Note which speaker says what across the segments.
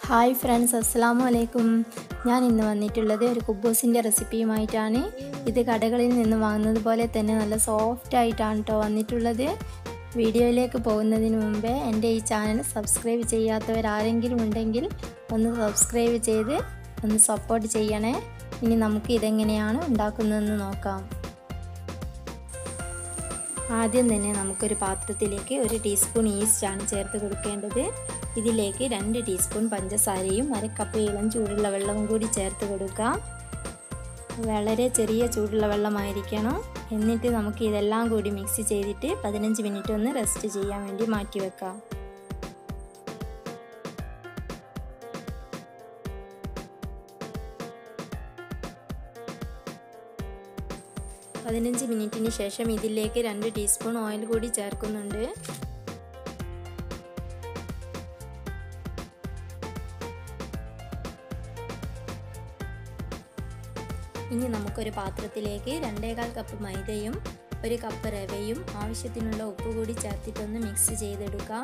Speaker 1: hi friends അസ്സാം വലൈക്കും ഞാൻ ഇന്ന് വന്നിട്ടുള്ളത് ഒരു കുബൂസിൻ്റെ റെസിപ്പിയുമായിട്ടാണ് ഇത് കടകളിൽ നിന്ന് വാങ്ങുന്നത് പോലെ തന്നെ നല്ല സോഫ്റ്റ് ആയിട്ടാണ് കേട്ടോ വന്നിട്ടുള്ളത് വീഡിയോയിലേക്ക് പോകുന്നതിന് മുമ്പേ എൻ്റെ ഈ ചാനൽ സബ്സ്ക്രൈബ് ചെയ്യാത്തവരാരെങ്കിലും ഉണ്ടെങ്കിൽ ഒന്ന് സബ്സ്ക്രൈബ് ചെയ്ത് ഒന്ന് സപ്പോർട്ട് ചെയ്യണേ ഇനി നമുക്ക് ഇതെങ്ങനെയാണ് ഉണ്ടാക്കുന്നതെന്ന് നോക്കാം ആദ്യം തന്നെ നമുക്കൊരു പാത്രത്തിലേക്ക് ഒരു ടീസ്പൂൺ ഈസ്റ്റാണ് ചേർത്ത് കൊടുക്കേണ്ടത് ഇതിലേക്ക് രണ്ട് ടീസ്പൂൺ പഞ്ചസാരയും അര കപ്പ് ഇളം ചൂടുള്ള വെള്ളവും കൂടി ചേർത്ത് കൊടുക്കാം വളരെ ചെറിയ ചൂടുള്ള വെള്ളമായിരിക്കണം എന്നിട്ട് നമുക്ക് ഇതെല്ലാം കൂടി മിക്സ് ചെയ്തിട്ട് പതിനഞ്ച് മിനിറ്റ് ഒന്ന് റെസ്റ്റ് ചെയ്യാൻ വേണ്ടി മാറ്റി വെക്കാം പതിനഞ്ച് മിനിറ്റിന് ശേഷം ഇതിലേക്ക് രണ്ട് ടീസ്പൂൺ ഓയിൽ കൂടി ചേർക്കുന്നുണ്ട് ഇനി നമുക്കൊരു പാത്രത്തിലേക്ക് രണ്ടേകാൽ കപ്പ് മൈദയും ഒരു കപ്പ് റവയും ആവശ്യത്തിനുള്ള ഉപ്പ് കൂടി ചേർത്തിട്ടൊന്ന് മിക്സ് ചെയ്തെടുക്കാം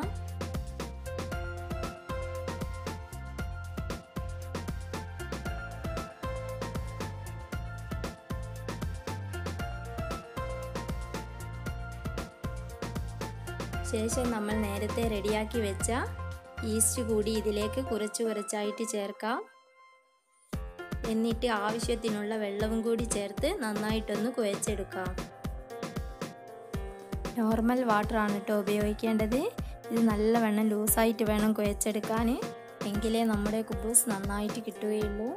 Speaker 1: ശേഷം നമ്മൾ നേരത്തെ റെഡിയാക്കി വെച്ച ഈസ്റ്റ് കൂടി ഇതിലേക്ക് കുറച്ച് കുറച്ചായിട്ട് ചേർക്കാം എന്നിട്ട് ആവശ്യത്തിനുള്ള വെള്ളവും കൂടി ചേർത്ത് നന്നായിട്ടൊന്ന് കുഴച്ചെടുക്കാം നോർമൽ വാട്ടർ ആണ് കേട്ടോ ഉപയോഗിക്കേണ്ടത് ഇത് നല്ലവണ്ണം ലൂസായിട്ട് വേണം കുഴച്ചെടുക്കാൻ എങ്കിലേ നമ്മുടെ കുബൂസ് നന്നായിട്ട് കിട്ടുകയുള്ളൂ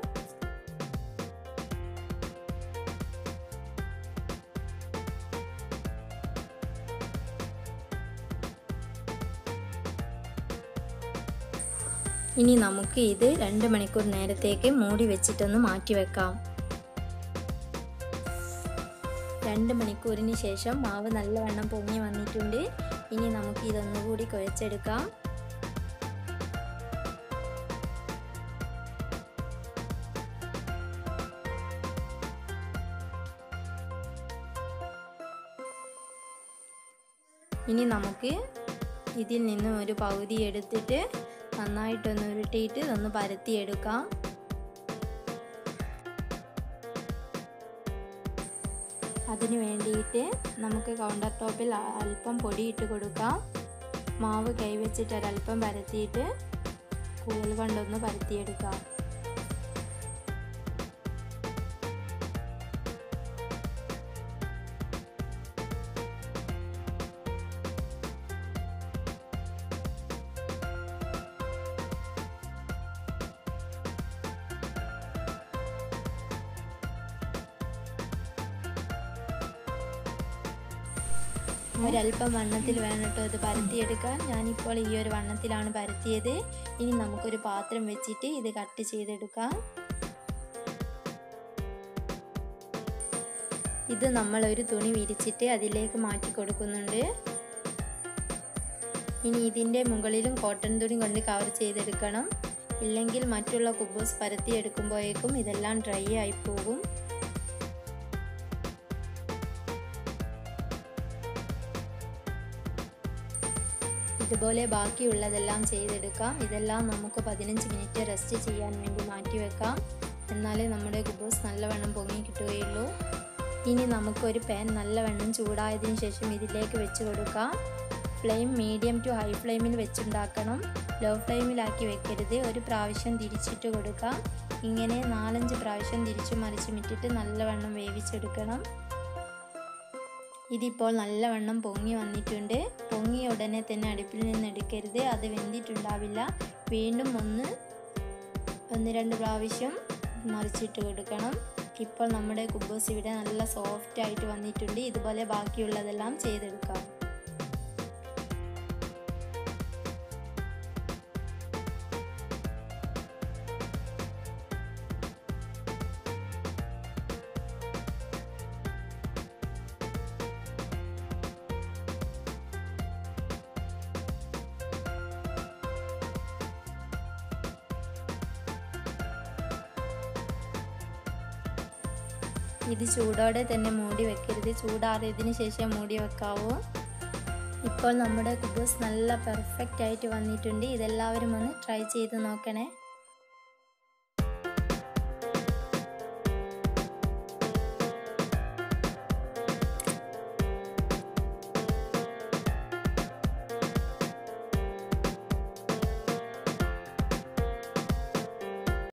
Speaker 1: ഇനി നമുക്ക് ഇത് രണ്ട് മണിക്കൂർ നേരത്തേക്ക് മൂടി വെച്ചിട്ടൊന്ന് മാറ്റി വെക്കാം രണ്ട് മണിക്കൂറിന് ശേഷം മാവ് നല്ലവണ്ണം പൊങ്ങി വന്നിട്ടുണ്ട് ഇനി നമുക്ക് ഇതൊന്നുകൂടി കുഴച്ചെടുക്കാം ഇനി നമുക്ക് ഇതിൽ നിന്ന് ഒരു പകുതി എടുത്തിട്ട് നന്നായിട്ടൊന്ന് ഉരുട്ടിയിട്ട് ഒന്ന് പരത്തിയെടുക്കാം അതിന് വേണ്ടിയിട്ട് നമുക്ക് കൗണ്ടർ ടോപ്പിൽ അല്പം പൊടി ഇട്ട് കൊടുക്കാം മാവ് കൈവച്ചിട്ട് ഒരല്പം പരത്തിയിട്ട് കൂൽ കൊണ്ടൊന്ന് പരത്തിയെടുക്കാം ഒരല്പം വണ്ണത്തിൽ വേണം കേട്ടോ ഇത് പരത്തിയെടുക്കാൻ ഞാനിപ്പോൾ ഈ ഒരു വണ്ണത്തിലാണ് പരത്തിയത് ഇനി നമുക്കൊരു പാത്രം വെച്ചിട്ട് ഇത് കട്ട് ചെയ്തെടുക്കാം ഇത് നമ്മൾ ഒരു തുണി വിരിച്ചിട്ട് അതിലേക്ക് മാറ്റി കൊടുക്കുന്നുണ്ട് ഇനി ഇതിൻ്റെ മുകളിലും കോട്ടൺ തുണി കൊണ്ട് കവർ ചെയ്തെടുക്കണം ഇല്ലെങ്കിൽ മറ്റുള്ള കുബൂസ് പരത്തിയെടുക്കുമ്പോഴേക്കും ഇതെല്ലാം ഡ്രൈ ആയി പോകും ഇതുപോലെ ബാക്കിയുള്ളതെല്ലാം ചെയ്തെടുക്കാം ഇതെല്ലാം നമുക്ക് പതിനഞ്ച് മിനിറ്റ് റെസ്റ്റ് ചെയ്യാൻ വേണ്ടി മാറ്റി വെക്കാം എന്നാലേ നമ്മുടെ കുബൂസ് നല്ലവണ്ണം പൊങ്ങി കിട്ടുകയുള്ളൂ ഇനി നമുക്കൊരു പാൻ നല്ലവണ്ണം ചൂടായതിനു ശേഷം ഇതിലേക്ക് വെച്ച് കൊടുക്കാം ഫ്ലെയിം മീഡിയം ടു ഹൈ ഫ്ലെയിമിൽ വെച്ചുണ്ടാക്കണം ലോ ഫ്ലെയിമിലാക്കി വെക്കരുത് ഒരു പ്രാവശ്യം തിരിച്ചിട്ട് കൊടുക്കാം ഇങ്ങനെ നാലഞ്ച് പ്രാവശ്യം തിരിച്ചു മറിച്ചും ഇട്ടിട്ട് നല്ലവണ്ണം വേവിച്ചെടുക്കണം ഇതിപ്പോൾ നല്ലവണ്ണം പൊങ്ങി വന്നിട്ടുണ്ട് പൊങ്ങിയ ഉടനെ തന്നെ അടുപ്പിൽ നിന്ന് എടുക്കരുത് അത് വെന്തിട്ടുണ്ടാവില്ല വീണ്ടും ഒന്ന് ഒന്ന് രണ്ട് പ്രാവശ്യം മറിച്ചിട്ട് കൊടുക്കണം ഇപ്പോൾ നമ്മുടെ കുബൂസ് ഇവിടെ നല്ല സോഫ്റ്റ് ആയിട്ട് വന്നിട്ടുണ്ട് ഇതുപോലെ ബാക്കിയുള്ളതെല്ലാം ചെയ്തെടുക്കാം ഇത് ചൂടോടെ തന്നെ മൂടി വെക്കരുത് ചൂടാറിയതിന് ശേഷം മൂടി വെക്കാവൂ ഇപ്പോൾ നമ്മുടെ കുബൂസ് നല്ല പെർഫെക്റ്റ് ആയിട്ട് വന്നിട്ടുണ്ട് ഇതെല്ലാവരും ഒന്ന് ട്രൈ ചെയ്ത് നോക്കണേ